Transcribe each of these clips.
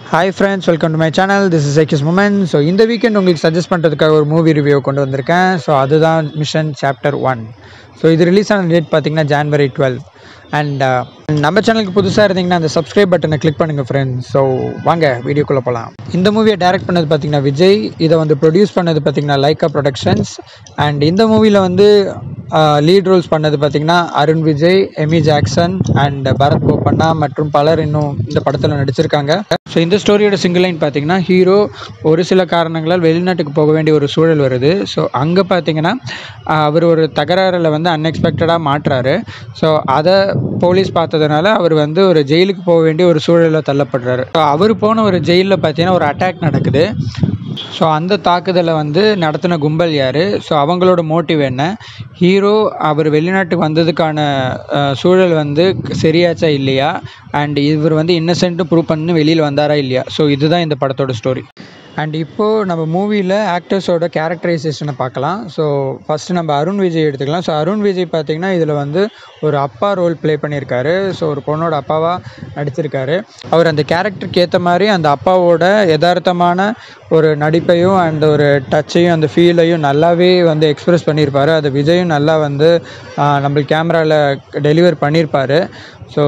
hi friends welcome to my channel this is X moment so இந்த weekend உங்களுக்கு suggest பண்ணுறதுக்காக ஒரு movie review கொண்டு வந்திருக்கேன் ஸோ அதுதான் மிஷன் சாப்டர் ஒன் ஸோ இது ரிலீஸ் ஆன டேட் பார்த்தீங்கன்னா ஜான்வரி டுவெல் அண்ட் நம்ம சேனலுக்கு புதுசாக இருந்தீங்கன்னா அந்த சப்ஸ்கிரைப் பட்டனை கிளிக் பண்ணுங்கள் ஃப்ரெண்ட்ஸ் ஸோ வாங்க வீடியோக்குள்ளே போகலாம் இந்த மூவியை டைரக்ட் பண்ணது பார்த்தீங்கன்னா விஜய் இதை வந்து ப்ரொடியூஸ் பண்ணது பார்த்தீங்கன்னா லைக்கா ப்ரொடக்ஷன்ஸ் அண்ட் இந்த மூவியில் வந்து லீட் ரோல்ஸ் பண்ணது பார்த்தீங்கன்னா Arun Vijay Amy Jackson and Bharath போப்பண்ணா மற்றும் பலர் இன்னும் இந்த படத்தில் நடிச்சிருக்காங்க ஸோ இந்த ஸ்டோரியோட சிங்கிள் லைன் பார்த்தீங்கன்னா ஹீரோ ஒரு சில காரணங்களால் வெளிநாட்டுக்கு போக வேண்டிய ஒரு சூழல் வருது ஸோ அங்கே பார்த்தீங்கன்னா அவர் ஒரு தகராறில் வந்து அன்எக்ஸ்பெக்டடாக மாட்டுறாரு ஸோ அதை போலீஸ் பார்த்ததுனால அவர் வந்து ஒரு ஜெயிலுக்கு போக வேண்டிய ஒரு சூழலில் தள்ளப்படுறாரு ஸோ அவர் போன ஒரு ஜெயிலில் பார்த்தீங்கன்னா ஒரு அட்டாக் நடக்குது ஸோ அந்த தாக்குதலை வந்து நடத்தின கும்பல் யார் ஸோ அவங்களோட மோட்டிவ் என்ன ஹீரோ அவர் வெளிநாட்டுக்கு வந்ததுக்கான அஹ், சூழல் வந்து சரியாச்சா இல்லையா அண்ட் இவர் வந்து இன்னசென்ட்டு ப்ரூவ் பண்ணி வெளியில் வந்தாரா இல்லையா ஸோ இதுதான் இந்த படத்தோட ஸ்டோரி அண்ட் இப்போது நம்ம மூவியில் ஆக்டர்ஸோட கேரக்டரைசேஷனை பார்க்கலாம் ஸோ ஃபஸ்ட்டு நம்ம அருண் விஜய் எடுத்துக்கலாம் ஸோ அருண் விஜய் பார்த்தீங்கன்னா இதில் வந்து ஒரு அப்பா ரோல் ப்ளே பண்ணியிருக்காரு ஸோ ஒரு பொண்ணோட அப்பாவாக நடிச்சிருக்காரு அவர் அந்த கேரக்டருக்கு ஏற்ற மாதிரி அந்த அப்பாவோட யதார்த்தமான ஒரு நடிப்பையும் அந்த ஒரு டச்சையும் அந்த ஃபீலையும் நல்லாவே வந்து எக்ஸ்பிரஸ் பண்ணியிருப்பாரு அது விஜயும் நல்லா வந்து ஆஹ், நம்மளுக்கு கேமராவில் டெலிவர் பண்ணியிருப்பாரு ஸோ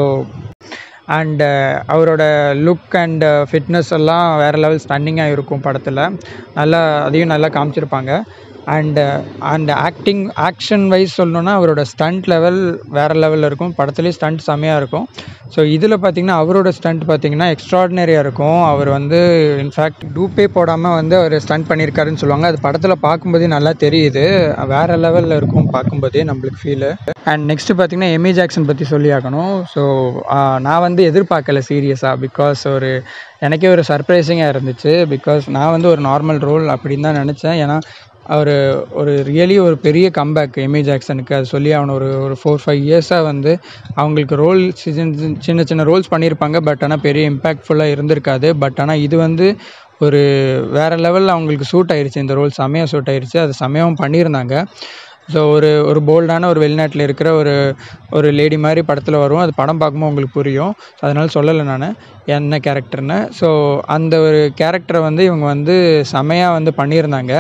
அண்டு அவரோட லுக் அண்ட் ஃபிட்னஸ் எல்லாம் வேறு லெவல் ஸ்டன்னிங்காக இருக்கும் படத்தில் நல்லா அதையும் நல்லா காமிச்சிருப்பாங்க and and acting action wise சொல்லணுன்னா அவரோட ஸ்டண்ட் லெவல் வேறு லெவலில் இருக்கும் படத்துலேயே ஸ்டண்ட் செம்மையாக இருக்கும் ஸோ இதில் பார்த்தீங்கன்னா அவரோட ஸ்டண்ட் பார்த்தீங்கன்னா எக்ஸ்ட்ராடினரியாக இருக்கும் அவர் வந்து இன்ஃபேக்ட் டூப்பே போடாமல் வந்து அவர் ஸ்டண்ட் பண்ணியிருக்காருன்னு சொல்லுவாங்க அது படத்தில் பார்க்கும்போதே நல்லா தெரியுது வேறு லெவலில் இருக்கும் பார்க்கும்போதே நம்மளுக்கு ஃபீலு அண்ட் நெக்ஸ்ட்டு பார்த்தீங்கன்னா எமி ஜாக்சன் பற்றி சொல்லி ஆகணும் ஸோ நான் வந்து எதிர்பார்க்கல சீரியஸாக பிகாஸ் ஒரு எனக்கே ஒரு சர்ப்ரைசிங்காக இருந்துச்சு பிகாஸ் நான் வந்து ஒரு நார்மல் ரோல் அப்படின்னு தான் நினச்சேன் ஏன்னா அவர் ஒரு ரியலி ஒரு பெரிய கம்பேக் எமி ஜாக்சனுக்கு அது சொல்லி அவனை ஒரு ஒரு ஃபோர் ஃபைவ் இயர்ஸாக வந்து அவங்களுக்கு ரோல் சின்ன சின்ன ரோல்ஸ் பண்ணியிருப்பாங்க பட் ஆனால் பெரிய இம்பேக்ட்ஃபுல்லாக இருந்திருக்காது பட் ஆனால் இது வந்து ஒரு வேறு லெவலில் அவங்களுக்கு சூட் ஆயிருச்சு இந்த ரோல் செமையாக சூட் ஆயிருச்சு அது செமையாகவும் பண்ணியிருந்தாங்க ஸோ ஒரு ஒரு போல்டான ஒரு வெளிநாட்டில் இருக்கிற ஒரு ஒரு லேடி மாதிரி படத்தில் வரும் அது படம் பார்க்கும்போது உங்களுக்கு புரியும் அதனால சொல்லலை நான் என்ன கேரக்டர்னு ஸோ அந்த ஒரு கேரக்டரை வந்து இவங்க வந்து செமையாக வந்து பண்ணியிருந்தாங்க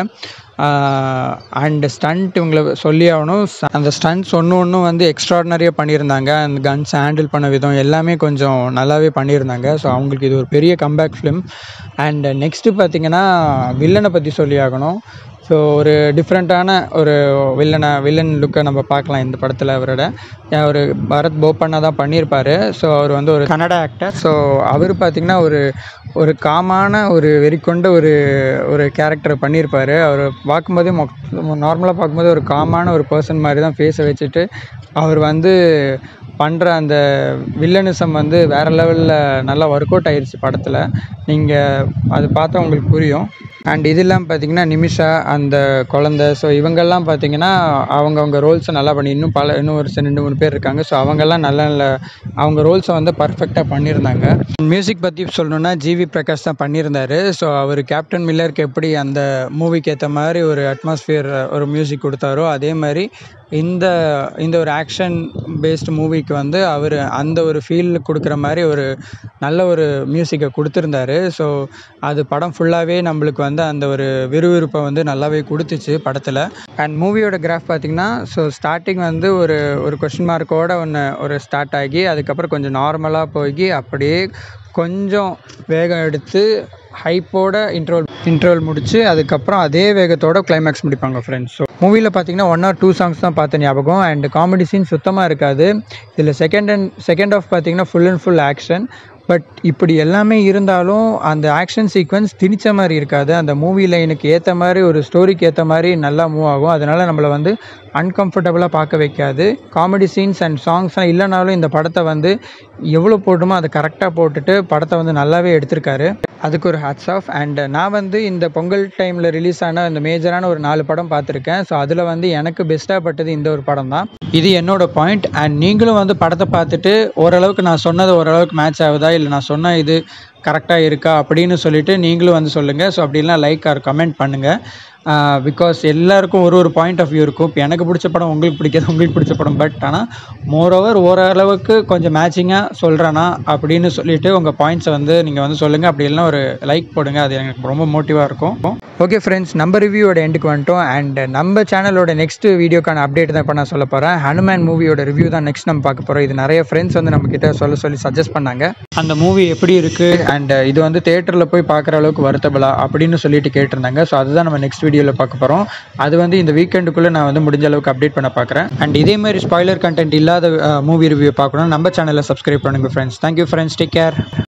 அண்ட் ஸ்டண்ட் இவங்களை சொல்லி ஆகணும் ச- அந்த ஸ்டண்ட்ஸ் ஒன்று ஒன்றும் வந்து எக்ஸ்ட்ராடினரியாக பண்ணியிருந்தாங்க அந்த கன்ஸ் ஹேண்டில் பண்ண விதம் எல்லாமே கொஞ்சம் நல்லாவே பண்ணியிருந்தாங்க ஸோ அவங்களுக்கு இது ஒரு பெரிய கம்பேக் ஃபிலிம் அண்ட் நெக்ஸ்ட்டு பார்த்தீங்கன்னா வில்லனை பற்றி சொல்லி ஆகணும் ஸோ ஒரு டிஃப்ரெண்ட்டான ஒரு வில்லனை வில்லன் லுக்கை நம்ம பார்க்கலாம் இந்த படத்தில் அவரோட ஒரு பரத் போப்பண்ணா தான் பண்ணியிருப்பார் ஸோ அவர் வந்து ஒரு கன்னட ஆக்டர் ஸோ அவர் பார்த்திங்கன்னா ஒரு ஒரு காமான ஒரு வெறிக்கொண்ட ஒரு ஒரு கேரக்டரை பண்ணியிருப்பார் அவர் பார்க்கும்போதே நார்மலாக பார்க்கும்போது ஒரு காமான ஒரு பர்சன் மாதிரி தான் ஃபேஸை வச்சுட்டு அவர் வந்து பண்ணுற அந்த வில்லனிசம் வந்து வேறு லெவலில் நல்லா ஒர்க் அவுட் ஆயிடுச்சு படத்தில் நீங்கள் அது பார்த்தா உங்களுக்கு புரியும் அண்ட் இது இல்லாமல் பார்த்தீங்கன்னா நிமிஷா அந்த குழந்த ஸோ இவங்கெல்லாம் பார்த்தீங்கன்னா அவங்கவுங்க ரோல்ஸை நல்லா பண்ணி இன்னும் பல இன்னும் ஒரு சில ரெண்டு மூணு பேர் இருக்காங்க ஸோ அவங்கெல்லாம் நல்ல நல்ல அவங்க ரோல்ஸை வந்து பர்ஃபெக்டாக பண்ணியிருந்தாங்க மியூசிக் பற்றி சொல்லணுன்னா ஜிவி பிரகாஷ் தான் பண்ணியிருந்தாரு ஸோ அவர் கேப்டன் மில்லருக்கு எப்படி அந்த மூவிக்கு ஏற்ற மாதிரி ஒரு அட்மாஸ்ஃபியர் ஒரு மியூசிக் கொடுத்தாரோ அதே மாதிரி இந்த இந்த ஒரு ஆக்ஷன் பேஸ்டு மூவிக்கு வந்து அவர் அந்த ஒரு ஃபீல் கொடுக்குற மாதிரி ஒரு நல்ல ஒரு மியூசிக்கை கொடுத்துருந்தாரு ஸோ அது படம் ஃபுல்லாகவே நம்மளுக்கு வந்து அந்த ஒரு விறுவிறுப்பை வந்து நல்லாவே கொடுத்துச்சு படத்தில் அண்ட் மூவியோட கிராஃப் பார்த்திங்கன்னா ஸோ ஸ்டார்டிங் வந்து ஒரு ஒரு கொஷின் மார்க்கோட ஒன்று ஒரு ஸ்டார்ட் ஆகி அதுக்கப்புறம் கொஞ்சம் நார்மலாக போய் அப்படியே கொஞ்சம் வேகம் எடுத்து ஹைப்போட இன்ட்ரோல் இன்ட்ரோல் முடிச்சு அதுக்கப்புறம் அதே வேகத்தோட கிளைமேக்ஸ் முடிப்பாங்க ஃப்ரெண்ட்ஸ் ஸோ மூவியில் பார்த்தீங்கன்னா ஒன் ஆர் டூ சாங்ஸ் தான் பார்த்த ஞாபகம் அண்ட் காமெடி சீன் சுத்தமாக இருக்காது இதில் செகண்ட் அண்ட் செகண்ட் ஆஃப் பார்த்தீங்கன்னா full and full action but இப்படி எல்லாமே இருந்தாலும் அந்த ஆக்ஷன் சீக்வன்ஸ் திணிச்ச மாதிரி இருக்காது அந்த மூவி லைனுக்கு ஏற்ற மாதிரி ஒரு ஸ்டோரிக்கு ஏற்ற மாதிரி நல்லா மூவ் ஆகும் அதனால் நம்மளை வந்து அன்கம்ஃபர்டபுளாக பார்க்க வைக்காது காமெடி சீன்ஸ் அண்ட் சாங்ஸ்லாம் இல்லைனாலும் இந்த படத்தை வந்து எவ்வளோ போட்டுமோ அதை கரெக்டாக போட்டுட்டு படத்தை வந்து நல்லாவே எடுத்திருக்காரு அதுக்கு ஒரு ஹேட்ஸ் ஆஃப் அண்ட் நான் வந்து இந்த பொங்கல் டைமில் ரிலீஸ் ஆன இந்த மேஜரான ஒரு நாலு படம் பார்த்துருக்கேன் ஸோ அதில் வந்து எனக்கு பெஸ்ட்டாக பட்டது இந்த ஒரு படம் தான் இது என்னோட பாயிண்ட் அண்ட் நீங்களும் வந்து படத்தை பார்த்துட்டு ஓரளவுக்கு நான் சொன்னது ஓரளவுக்கு மேட்ச் ஆகுதா இல்லை நான் சொன்ன இது கரெக்டாக இருக்கா அப்படின்னு சொல்லிட்டு நீங்களும் வந்து சொல்லுங்கள் ஸோ அப்படிலாம் லைக் ஆர் கமெண்ட் பண்ணுங்கள் பிகாஸ் எல்லாருக்கும் ஒரு ஒரு பாயிண்ட் ஆஃப் வியூ இருக்கும் இப்போ எனக்கு பிடிச்ச படம் உங்களுக்கு பிடிக்காது உங்களுக்கு பிடிச்ச படம் பட் ஆனால் மோரோவர் ஓரளவுக்கு கொஞ்சம் மேட்சிங்காக சொல்கிறேன்னா அப்படின்னு சொல்லிட்டு உங்கள் பாயிண்ட்ஸை வந்து நீங்கள் வந்து சொல்லுங்கள் அப்படி இல்லைன்னா ஒரு லைக் போடுங்க அது எனக்கு ரொம்ப மோட்டிவாக இருக்கும் ஓகே ஃப்ரெண்ட்ஸ் நம்ம ரிவ்யூவோட எண்டுக்கு வந்துட்டோம் அண்ட் நம்ம சேனலோட நெக்ஸ்ட் வீடியோக்கான அப்டேட் தான் இப்போ நான் சொல்ல போகிறேன் ஹனுமேன் மூவியோட ரிவ்யூ தான் நெக்ஸ்ட் நம்ம பார்க்க போகிறோம் இது நிறைய ஃப்ரெண்ட்ஸ் வந்து நம்ம கிட்ட சொல்ல சொல்லி சஜஸ்ட் பண்ணாங்க அந்த மூவி எப்படி இருக்குது அண்ட் இது வந்து தேட்டரில் போய் பார்க்குற அளவுக்கு வருத்தபலா அப்படின்னு சொல்லிட்டு கேட்டிருந்தாங்க ஸோ அதுதான் நம்ம நெக்ஸ்ட் வீடியோவில் பார்க்க போகிறோம் அது வந்து இந்த வீக்கெண்டுக்குள்ளே நான் வந்து முடிஞ்ச அளவுக்கு அப்டேட் பண்ண பார்க்குறேன் அண்ட் இதே மாதிரி ஸ்பாய்லர் கண்டென்ட் இல்லாத மூவி ரிவ்யூ பார்க்கணும் நம்ம சேனலை சப்ஸ்கிரைப் பண்ணுங்கள் friends thank you friends take care